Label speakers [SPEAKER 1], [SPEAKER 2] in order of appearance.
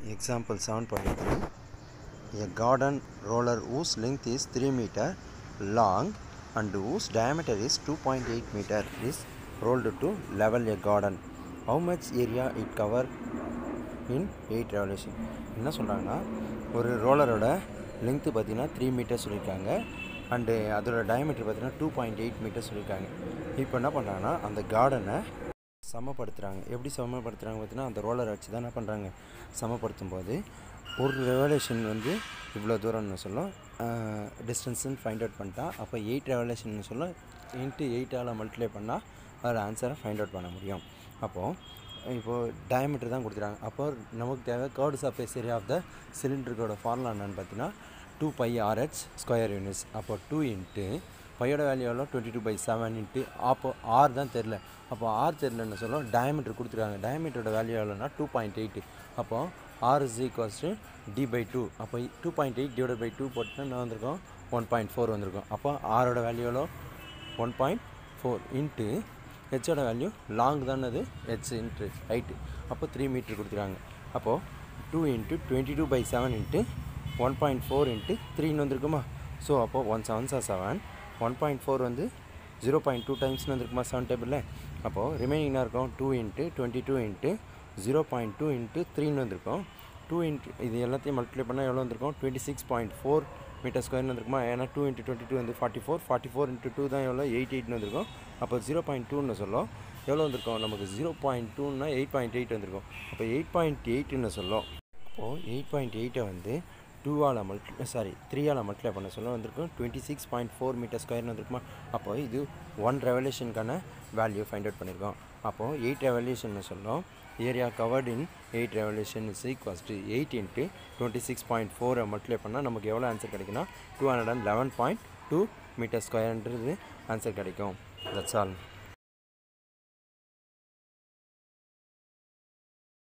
[SPEAKER 1] Example 7.3 A garden roller whose length is 3 meter long and whose diameter is 2.8 meter is rolled to level a garden. How much area it cover in 8 revolution? என்ன சொல்கிறாங்கன்னா ஒரு ரோலரோட length பார்த்தீங்கன்னா three metre சொல்லியிருக்காங்க and அதோட diameter பார்த்தீங்கன்னா two point eight metre சொல்லியிருக்காங்க இப்போ என்ன பண்ணுறாங்கன்னா அந்த கார்டனை சமப்படுத்துகிறாங்க எப்படி சமப்படுத்துகிறாங்க பார்த்தீங்கன்னா அந்த ரோலரை வச்சு தான் என்ன பண்ணுறாங்க சமப்படுத்தும் போது ஒரு ரெவலேஷன் வந்து இவ்வளோ தூரம்னு சொல்லும் டிஸ்டன்ஸ்னு ஃபைண்ட் அவுட் பண்ணிட்டா அப்போ எயிட் ரெவலேஷன் சொல்லும் இன்ட்டு எயிட்டால் மல்டிப்ளை பண்ணால் அதில் ஆன்சரை ஃபைண்ட் அவுட் பண்ண முடியும் அப்போது இப்போது டயமீட்டர் தான் கொடுத்துருக்காங்க அப்போ நமக்கு தேவை curved surface area of the சிலிண்டருக்கோட ஃபார்முலா என்னன்னு பார்த்தீங்கன்னா two pi R H square units அப்போ டூ இன்ட்டு பையோட வேல்யூ எவ்வளோ twenty two by seven into அப்போ ஆர் தான் தெரில அப்போ ஆர் தெரிலன்னு சொல்லும் டயமீட்டர் கொடுத்துருக்காங்க டயமீட்டரோட வேல்யூ எவ்வளோனா டூ பாயிண்ட் எயிட்டு அப்போது R is equals to D by two அப்போ two point eight divide by two போட்டுனா என்ன வந்திருக்கும் ஒன் பாயிண்ட் ஃபோர் வந்திருக்கும் அப்போ ஆரோட வேல்யூ எவ்வளோ ஒன் பாயிண்ட் ஃபோர் இன்ட்டு ஹெச்சோட வேல்யூ லாங் தானே அது ஹெச் இன்ட்டு ஹைட்டு அப்போ த்ரீ மீட்ரு கொடுத்துருக்காங்க அப்போது two into twenty two by seven into one point four into த்ரீன்னு வந்திருக்குமா ஸோ அப்போது ஒன் செவன் சார் செவன் ஒன் பாயிண்ட் ஃபோர் வந்து ஜீரோ பாயிண்ட் டூ டைம்ஸ்னு வந்திருக்குமா செவன் டேபிளில் அப்போது ரிமைனிங்னா இருக்கும் two into twenty two into zero point two into த்ரீன்னு வந்திருக்கும் டூ இன்ட்டு இது எல்லாத்தையும் மல்டிப்ளை பண்ணால் எவ்வளோ வந்திருக்கும் twenty six point four metre ஸ்கொயர்னு வந்திருக்குமா ஏன்னா டூ இன்ட்டு டுவெண்ட்டி டூ வந்து forty four forty four into two தான் எவ்வளோ எயிட் எயிட்னு வந்திருக்கும் அப்போ ஜீரோ பாயிண்ட் டூன்னு சொல்லும் எவ்வளோ வந்திருக்கும் நமக்கு ஜீரோ பாயிண்ட் டூன்னா எயிட் பாயிண்ட் எயிட் வந்திருக்கும் அப்போ எயிட் பாயிண்ட் எயிட்னு சொல்லும் அப்போது எயிட் பாயிண்ட் எயிட்டை வந்து டூவால் மல்டி சாரி த்ரீயால் மல்டிப்ளை பண்ண சொல்ல வந்திருக்கும் twenty six point four metre ஸ்கொயர்னு வந்திருக்குமா அப்போ இது ஒன் ரெவல்யூஷனுக்கான வேல்யூ ஃபைண்ட் அவுட் பண்ணியிருக்கோம் அப்போது எயிட் ரெவல்யூஷன் சொல்லும் area covered in eight revolution is equals to eight into twenty six point ஃபோரை மல்டிப்ளை பண்ணால் நமக்கு எவ்வளோ ஆன்சர் கிடைக்குன்னா two hundred and eleven point two metre ஸ்கொயர்ன்றது ஆன்சர் கிடைக்கும் தட்ஸ் ஆல்